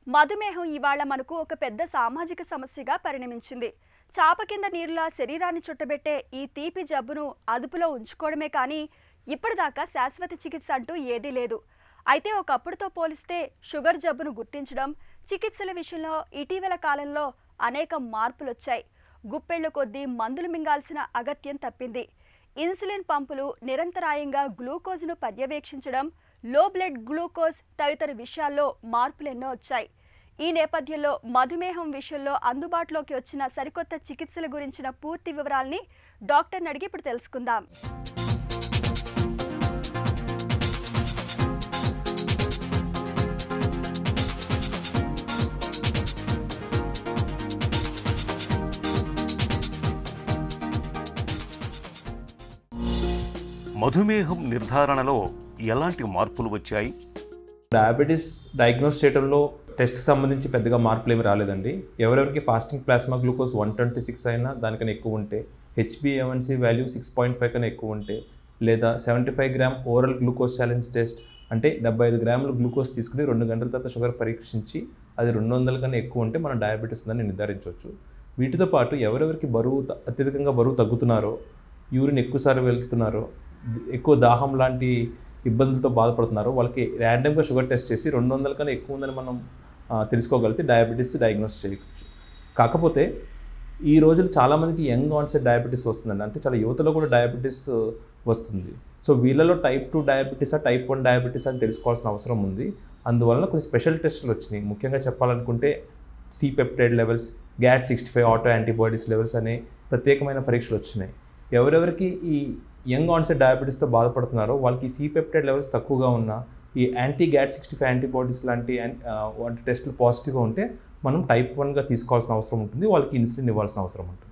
మధుమేహం ఇవాళ మనకు ఒక పెద్ద సామాజిక సమస్యగా పరిణమించింది చాప కింద నీరులా శరీరాన్ని చుట్టబెట్టే ఈ తీపి జబ్బును అదుపులో ఉంచుకోవడమే కానీ ఇప్పటిదాకా శాశ్వత చికిత్స అంటూ ఏదీ లేదు అయితే ఒకప్పుడుతో పోలిస్తే షుగర్ జబ్బును గుర్తించడం చికిత్సల విషయంలో ఇటీవల కాలంలో అనేక మార్పులు వచ్చాయి గుప్పెళ్ల కొద్దీ మందులు మింగాల్సిన అగత్యం తప్పింది ఇన్సులిన్ పంపులు నిరంతరాయంగా గ్లూకోజ్ను పర్యవేక్షించడం లో బ్లడ్ గ్లూకోజ్ తదితర విషయాల్లో మార్పులెన్నో వచ్చాయి ఈ నేపథ్యంలో మధుమేహం విషయంలో అందుబాటులోకి వచ్చిన సరికొత్త చికిత్సల గురించిన పూర్తి వివరాల్ని డాక్టర్ని అడిగి ఇప్పుడు తెలుసుకుందాం మధుమేహం నిర్ధారణలో ఎలాంటి మార్పులు వచ్చాయి డయాబెటీస్ డయాగ్నోస్ చేయడంలో టెస్ట్కి సంబంధించి పెద్దగా మార్పులు ఏమి రాలేదండి ఎవరెవరికి fasting plasma glucose one twenty six అయినా దానికన్నా ఎక్కువ ఉంటే హెచ్బిఏవన్సీ వాల్యూ సిక్స్ పాయింట్ ఫైవ్ కన్నా ఎక్కువ ఉంటే లేదా seventy five gram oral glucose challenge test అంటే డెబ్బై ఐదు గ్రాముల గ్లూకోజ్ తీసుకుని రెండు గంటల తర్వాత షుగర్ పరీక్షించి అది రెండు వందల కన్నా ఎక్కువ ఉంటే మనం డయాబెటీస్ ఉందని నిర్ధారించవచ్చు వీటితో పాటు ఎవరెవరికి బరువు త- అత్యధికంగా బరువు తగ్గుతున్నారో యూరిన్ ఎక్కువసార్లు వెళ్తున్నారో ఎక్కువ దాహం లాంటి ఇబ్బందులతో బాధపడుతున్నారో వాళ్ళకి ర్యాండమ్గా షుగర్ టెస్ట్ చేసి రెండు వందల కన్నా ఎక్కువ ఉందని మనం ఆ, తెలుసుకోగలిగితే డయాబెటీస్ డయాగ్నోస్ చేయవచ్చు కాకపోతే ఈ రోజులు చాలామందికి యంగ్ ఆన్సెట్ డయాబెటీస్ వస్తుందండి అంటే చాలా యువతలో కూడా డయాబెటీస్ వస్తుంది సో వీళ్ళలో టైప్ టూ డయాబెటీసా టైప్ వన్ డయాబెటీస్ అని తెలుసుకోవాల్సిన అవసరం ఉంది అందువలన కొన్ని స్పెషల్ టెస్టులు వచ్చినాయి ముఖ్యంగా చెప్పాలనుకుంటే C peptide levels GAD sixty five auto antibodies levels అనే ప్రత్యేకమైన పరీక్షలు వచ్చినాయి ఎవరెవరికి ఈ యంగ్ ఆన్సెట్ డయాబెటీస్తో బాధపడుతున్నారో వాళ్ళకి సి పెప్టైడ్ లెవెల్స్ తక్కువగా ఉన్నా ఈ anti GAD sixty five antibodies లాంటి యాన్- ఆ, వాటి టెస్టులు పాజిటివ్గా ఉంటే మనం టైప్ వన్గా తీసుకోవాల్సిన అవసరం ఉంటుంది వాళ్ళకి ఇన్సులిన్ ఇవ్వాల్సిన అవసరం ఉంటుంది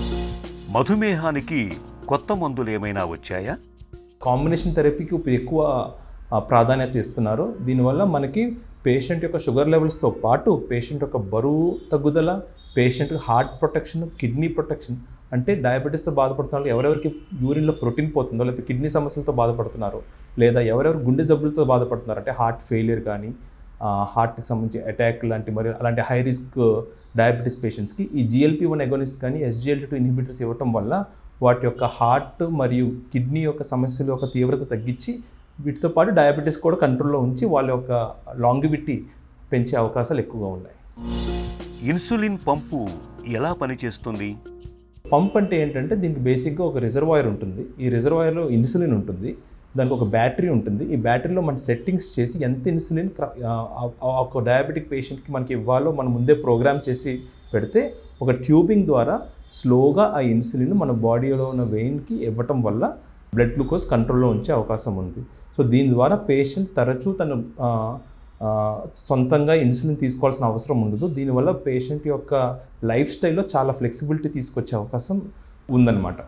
మధుమేహానికి కొత్త మందులు ఏమైనా వచ్చాయా కాంబినేషన్ థెరపీకి ఇప్పుడు ఎక్కువ ఆ, ప్రాధాన్యత ఇస్తున్నారు దీనివల్ల మనకి పేషెంట్ యొక్క షుగర్ లెవెల్స్తో పాటు పేషెంట్ యొక్క బరువు తగ్గుదల patient heart protection kidney protection అంటే డయాబెటీస్తో బాధపడుతున్న వాళ్ళు ఎవరెవరికి యూరిన్లో ప్రోటీన్ పోతుందో లేకపోతే కిడ్నీ సమస్యలతో బాధపడుతున్నారో లేదా ఎవరెవరు గుండె జబ్బులతో బాధపడుతున్నారు అంటే హార్ట్ ఫెయిలియర్ కానీ హార్ట్కి సంబంధించి అటాక్ లాంటి మరియు అలాంటి హై రిస్క్ డయాబెటీస్ పేషెంట్స్కి ఈ జిఎల్పి వన్ ఎగోనిస్ట్ కానీ ఎస్జిఎల్టీ టూ ఇన్హిబిటర్స్ ఇవ్వటం వల్ల వాటి యొక్క హార్ట్ మరియు కిడ్నీ యొక్క సమస్యల యొక్క తీవ్రత తగ్గించి వీటితో పాటు డయాబెటీస్ కూడా కంట్రోల్లో ఉంచి వాళ్ళ యొక్క లాంగివిటీ పెంచే అవకాశాలు ఎక్కువగా ఉన్నాయి ఇన్సులిన్ పంపు ఎలా పనిచేస్తుంది పంప్ అంటే ఏంటంటే దీనికి బేసిక్గా ఒక రిజర్వాయర్ ఉంటుంది ఈ రిజర్వాయర్లో ఇన్సులిన్ ఉంటుంది దానికి ఒక బ్యాటరీ ఉంటుంది ఈ బ్యాటరీలో మన సెట్టింగ్స్ చేసి ఎంత ఇన్సులిన్ క్ర- ఆ, ఆ ఒక డయాబెటిక్ పేషెంట్కి మనకి ఇవ్వాలో మనం ముందే ప్రోగ్రామ్ చేసి పెడితే ఒక ట్యూబింగ్ ద్వారా స్లోగా ఆ ఇన్సులిన్ మన బాడీలో ఉన్న వెయిన్కి ఇవ్వటం వల్ల బ్లడ్ గ్లూకోజ్ కంట్రోల్లో ఉంచే అవకాశం ఉంది సో దీని ద్వారా పేషెంట్ తరచూ తను ఆ, ఆ, సొంతంగా ఇన్సులిన్ తీసుకోవాల్సిన అవసరం ఉండదు దీనివల్ల పేషెంట్ యొక్క లైఫ్ స్టైల్లో చాలా ఫ్లెక్సిబిలిటీ తీసుకొచ్చే అవకాశం ఉందన్నమాట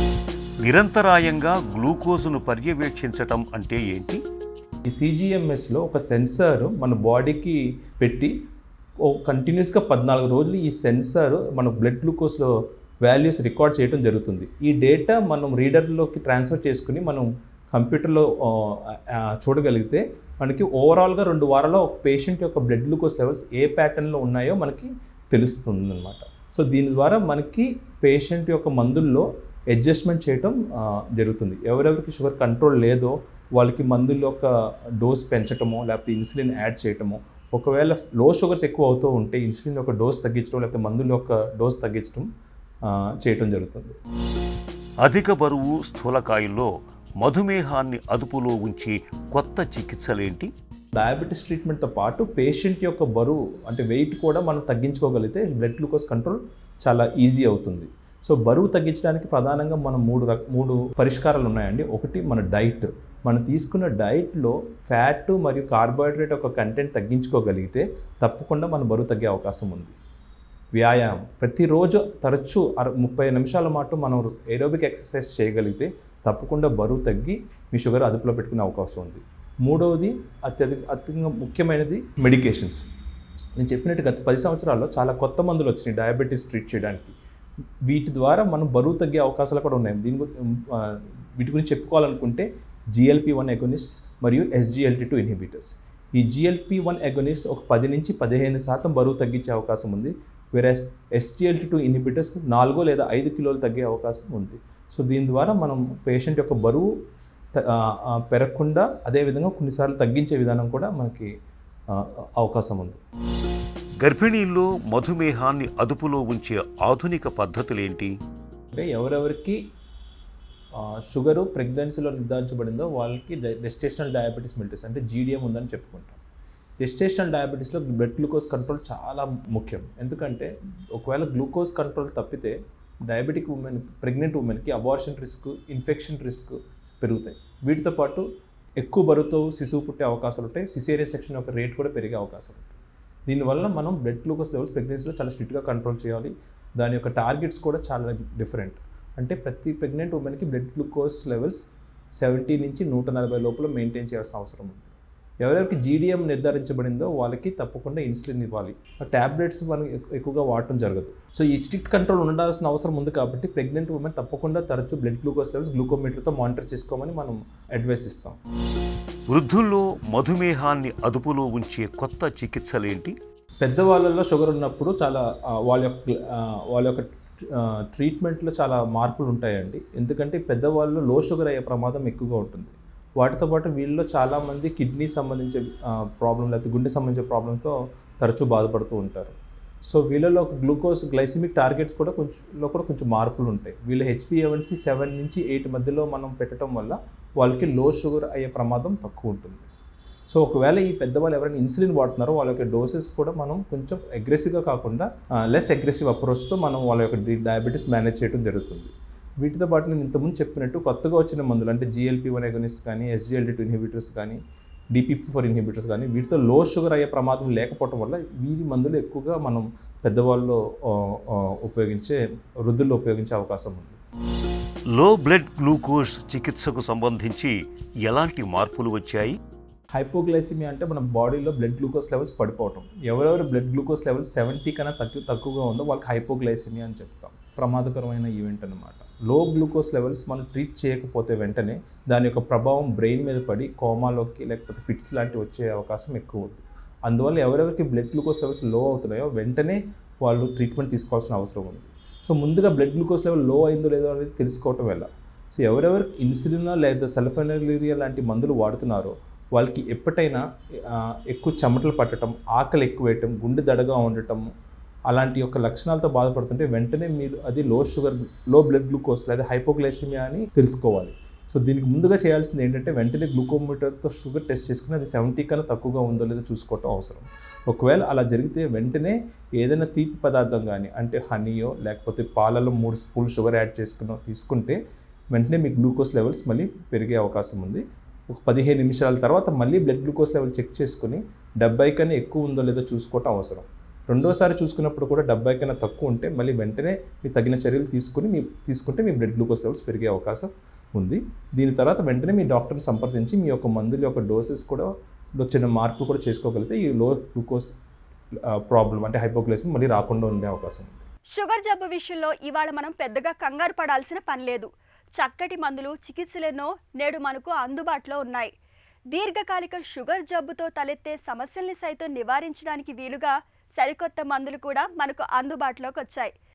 నిరంతరాయంగా గ్లూకోజును పర్యవేక్షించటం అంటే ఏంటి ఈ సిజిఎంఎస్లో ఒక సెన్సార్ మన బాడీకి పెట్టి ఓ కంటిన్యూస్గా పద్నాలుగు రోజులు ఈ సెన్సార్ మన బ్లడ్ గ్లూకోజ్లో వాల్యూస్ రికార్డ్ చేయడం జరుగుతుంది ఈ డేటా మనం రీడర్లోకి ట్రాన్స్ఫర్ చేసుకుని మనం కంప్యూటర్లో ఆ, ఆ, చూడగలిగితే మనకి ఓవరాల్గా రెండు వారాల్లో ఒక పేషెంట్ యొక్క బ్లడ్ గ్లూకోజ్ లెవెల్స్ ఏ ప్యాటర్న్లో ఉన్నాయో మనకి తెలుస్తుంది అనమాట సో దీని ద్వారా మనకి పేషెంట్ యొక్క మందుల్లో అడ్జస్ట్మెంట్ చేయటం ఆ, జరుగుతుంది ఎవరెవరికి షుగర్ కంట్రోల్ లేదో వాళ్ళకి మందుల యొక్క డోస్ పెంచటమో లేకపోతే ఇన్సులిన్ యాడ్ చేయటమో ఒకవేళ లో షుగర్స్ ఎక్కువ అవుతూ ఉంటే ఇన్సులిన్ యొక్క డోస్ తగ్గించడం లేకపోతే మందుల యొక్క డోస్ తగ్గించడం ఆ, చేయటం జరుగుతుంది అధిక బరువు స్థూలకాయుల్లో మధుమేహాన్ని అదుపులో ఉంచే కొత్త చికిత్సలేంటి డయాబెటీస్ ట్రీట్మెంట్తో పాటు పేషెంట్ యొక్క బరువు అంటే వెయిట్ కూడా మనం తగ్గించుకోగలిగితే బ్లడ్ గ్లూకోజ్ కంట్రోల్ చాలా ఈజీ అవుతుంది సో బరువు తగ్గించడానికి ప్రధానంగా మనం మూడు రక మూడు పరిష్కారాలు ఉన్నాయండి ఒకటి మన డైట్ మనం తీసుకున్న డైట్లో ఫ్యాట్ మరియు కార్బోహైడ్రేట్ యొక్క కంటెంట్ తగ్గించుకోగలిగితే తప్పకుండా మన బరువు తగ్గే అవకాశం ఉంది వ్యాయామం ప్రతిరోజు తరచూ అర ముప్పై నిమిషాల మాటు మనం ఏరోబిక్ ఎక్సర్సైజ్ చేయగలిగితే తప్పకుండా బరువు తగ్గి మీ షుగర్ అదుపులో పెట్టుకునే అవకాశం ఉంది మూడవది అత్యధిక అత్యంత ముఖ్యమైనది మెడికేషన్స్ నేను చెప్పినట్టు గత పది సంవత్సరాల్లో చాలా కొత్త మందులు వచ్చినాయి డయాబెటీస్ ట్రీట్ చేయడానికి వీటి ద్వారా మనం బరువు తగ్గే అవకాశాలు కూడా ఉన్నాయి దీని గు- ఆ, వీటి గురించి చెప్పుకోవాలనుకుంటే జిఎల్పి వన్ ఎకోనిస్ట్ మరియు ఎస్జిఎల్టీ టూ ఇన్హిబిటర్స్ ఈ జిఎల్పి వన్ ఎగోనిస్ ఒక పది నుంచి పదిహేను శాతం బరువు తగ్గించే అవకాశం ఉంది వేరే ఎస్జిఎల్టీ టూ ఇన్హిబిటర్స్ నాలుగో లేదా ఐదు కిలోలు తగ్గే అవకాశం ఉంది సో దీని ద్వారా మనం పేషెంట్ యొక్క బరువు త- ఆ, ఆ, పెరగకుండా అదేవిధంగా కొన్నిసార్లు తగ్గించే విధానం కూడా మనకి ఆ, అవకాశం ఉంది గర్భిణీల్లో మధుమేహాన్ని అదుపులో ఉంచే ఆధునిక పద్ధతులేంటి అంటే ఎవరెవరికి ఆ, షుగరు ప్రెగ్నెన్సీలో నిర్ధారించబడిందో వాళ్ళకి డెస్టేషనల్ డయాబెటీస్ మిల్టస్ అంటే జీడిఎం ఉందని చెప్పుకుంటాం డెస్టేషనల్ డయాబెటీస్లో బ్లడ్ గ్లూకోజ్ కంట్రోల్ చాలా ముఖ్యం ఎందుకంటే ఒకవేళ గ్లూకోజ్ కంట్రోల్ తప్పితే డయాబెటిక్ ఉమెన్ ప్రెగ్నెంట్ ఉమెన్కి అబార్షన్ రిస్క్ ఇన్ఫెక్షన్ రిస్క్ పెరుగుతాయి వీటితో పాటు ఎక్కువ బరువుతో శిశువు పుట్టే అవకాశాలు ఉంటాయి సిసేరియన్ సెక్షన్ యొక్క రేట్ కూడా పెరిగే అవకాశం ఉంటుంది దీనివల్ల మనం బ్లడ్ గ్లూకోజ్ లెవెల్స్ ప్రెగ్నెన్సీలో చాలా స్ట్రిక్ట్గా కంట్రోల్ చేయాలి దాని యొక్క టార్గెట్స్ కూడా చాలా డిఫరెంట్ అంటే ప్రతి ప్రెగ్నెంట్ ఉమెన్కి బ్లడ్ గ్లూకోజ్ లెవెల్స్ సెవెంటీ నుంచి నూట నలభై లోపల మెయింటైన్ చేయాల్సిన అవసరం ఉంది ఎవరెవరికి జీడిఎం నిర్ధారించబడిందో వాళ్ళకి తప్పకుండా ఇన్సులిన్ ఇవ్వాలి ఆ ట్యాబ్లెట్స్ మనం ఎక్కు- ఎక్కువగా వాడటం జరగదు సో ఈ స్ట్రిక్ట్ కంట్రోల్ ఉండాల్సిన అవసరం ఉంది కాబట్టి ప్రెగ్నెంట్ ఉమెన్ తప్పకుండా తరచూ బ్లడ్ గ్లూకోజ్ లెవెల్స్ గ్లూకోమీటర్తో మానిటర్ చేసుకోమని మనం అడ్వైస్ ఇస్తాం వృద్ధుల్లో మధుమేహాన్ని అదుపులో ఉంచే కొత్త చికిత్సలేంటి పెద్దవాళ్ళల్లో షుగర్ ఉన్నప్పుడు చాలా ఆ, వాళ్ళ యొక్క ఆ, వాళ్ళ యొక్క ఆ, ట్రీట్మెంట్లో చాలా మార్పులు ఉంటాయండి ఎందుకంటే పెద్దవాళ్ళు లో షుగర్ అయ్యే ప్రమాదం ఎక్కువగా ఉంటుంది వాటితో పాటు వీళ్ళలో చాలామంది కిడ్నీ సంబంధించే ప్రాబ్లం లేకపోతే గుండె సంబంధించే ప్రాబ్లంతో తరచూ బాధపడుతూ ఉంటారు సో వీళ్ళలో గ్లూకోజ్ గ్లైసిమిక్ టార్గెట్స్ కూడా కొంచెం లో కూడా కొంచెం మార్పులు ఉంటాయి వీళ్ళ హెచ్పిఎవన్సీ సెవెన్ నుంచి ఎయిట్ మధ్యలో మనం పెట్టడం వల్ల వాళ్ళకి లో షుగర్ అయ్యే ప్రమాదం తక్కువ ఉంటుంది సో ఒకవేళ ఈ పెద్దవాళ్ళు ఎవరైనా ఇన్సులిన్ వాడుతున్నారో వాళ్ళ యొక్క డోసెస్ కూడా మనం కొంచెం అగ్రెసివ్గా కాకుండా లెస్ అగ్రెసివ్ అప్రోచ్తో మనం వాళ్ళ యొక్క డయాబెటీస్ మేనేజ్ చేయడం జరుగుతుంది వీటితో పాటు నేను ఇంతకుముందు చెప్పినట్టు కొత్తగా వచ్చిన మందులు అంటే జిఎల్పి వన్ ఎగనిస్ట్ కానీ ఎస్జిఎల్టీ టూ ఇన్హిబిటర్స్ కానీ డిపిపి ఫోర్ ఇన్హిబిటర్స్ కానీ వీటితో లో షుగర్ అయ్యే ప్రమాదం లేకపోవడం వల్ల వీరి మందులు ఎక్కువగా మనం పెద్దవాళ్ళు ఆ, ఆ, ఉపయోగించే వృద్ధుల్లో ఉపయోగించే అవకాశం ఉంది లో బ్లడ్ గ్లూకోజ్ చికిత్సకు సంబంధించి ఎలాంటి మార్పులు వచ్చాయి హైపోగ్లైసిమియా అంటే మన బాడీలో బ్లడ్ గ్లూకోజ్ లెవెల్స్ పడిపోవటం ఎవరెవరు బ్లడ్ గ్లూకోజ్ లెవెల్స్ సెవెంటీ కన్నా తక్కువ తక్కువగా ఉందో వాళ్ళకి హైపోగ్లైసిమియా అని చెప్తాం ప్రమాదకరమైన ఈవెంట్ అనమాట లో గ్లూకోజ్ లెవెల్స్ మనం ట్రీట్ చేయకపోతే వెంటనే దాని యొక్క ప్రభావం బ్రెయిన్ మీద పడి కోమాలోకి లేకపోతే ఫిట్స్ లాంటివి వచ్చే అవకాశం ఎక్కువ ఉంది అందువల్ల ఎవరెవరికి బ్లడ్ గ్లూకోజ్ లెవెల్స్ లో అవుతున్నాయో వెంటనే వాళ్ళు ట్రీట్మెంట్ తీసుకోవాల్సిన అవసరం ఉంది సో ముందుగా బ్లడ్ గ్లూకోజ్ లెవెల్ లో అయిందో లేదో అనేది తెలుసుకోవటం వల్ల సో ఎవరెవరు ఇన్సులిన్ లేదా సల్ఫెనలీరియా లాంటి మందులు వాడుతున్నారో వాళ్ళకి ఎప్పటైనా ఆ, ఎక్కువ చెమటలు పట్టడం ఆకలి ఎక్కువ వేయటం గుండె దడగా ఉండటం అలాంటి యొక్క లక్షణాలతో బాధపడుతుంటే వెంటనే మీరు అది లో షుగర్ లో బ్లడ్ గ్లూకోజ్ లేదా హైపోగ్లైసిమియా అని తెలుసుకోవాలి సో దీనికి ముందుగా చేయాల్సింది ఏంటంటే వెంటనే గ్లూకోమీటర్తో షుగర్ టెస్ట్ చేసుకుని అది సెవెంటీ కన్నా తక్కువగా ఉందో లేదో చూసుకోవటం అవసరం ఒకవేళ అలా జరిగితే వెంటనే ఏదైనా తీపి పదార్థం కానీ అంటే హనీయో లేకపోతే పాలలో మూడు స్పూన్ షుగర్ యాడ్ చేసుకునో తీసుకుంటే వెంటనే మీ గ్లూకోజ్ లెవెల్స్ మళ్ళీ పెరిగే అవకాశం ఉంది ఒక పదిహేను నిమిషాల తర్వాత మళ్ళీ బ్లడ్ గ్లూకోజ్ లెవెల్ చెక్ చేసుకుని డెబ్బై కన్నా ఎక్కువ ఉందో లేదో చూసుకోవటం అవసరం రెండోసారి చూసుకున్నప్పుడు కూడా డెబ్బై కన్నా తక్కువ ఉంటే మళ్ళీ వెంటనే మీ తగిన చర్యలు తీసుకుని మీ తీసుకుంటే మీ బ్లడ్ గ్లూకోజ్ లెవెల్స్ పెరిగే అవకాశం ఉంది దీని తర్వాత వెంటనే మీ డాక్టర్ని సంప్రదించి మీ యొక్క మందుల యొక్క డోసెస్ కూడా చిన్న మార్పులు కూడా చేసుకోగలిగితే ఈ లో గ్లూకోజ్ ప్రాబ్లం అంటే హైపోగ్లైసిన్ మళ్ళీ రాకుండా ఉండే అవకాశం ఉంది షుగర్ జబ్బు విషయంలో ఇవాళ మనం పెద్దగా కంగారు పడాల్సిన పని లేదు చక్కటి మందులు చికిత్సలెన్నో నేడు మనకు అందుబాటులో ఉన్నాయి దీర్ఘకాలిక షుగర్ జబ్బుతో తలెత్తే సమస్యల్ని సైతం నివారించడానికి వీలుగా సరికొత్త మందులు కూడా మనకు అందుబాటులోకి వచ్చాయి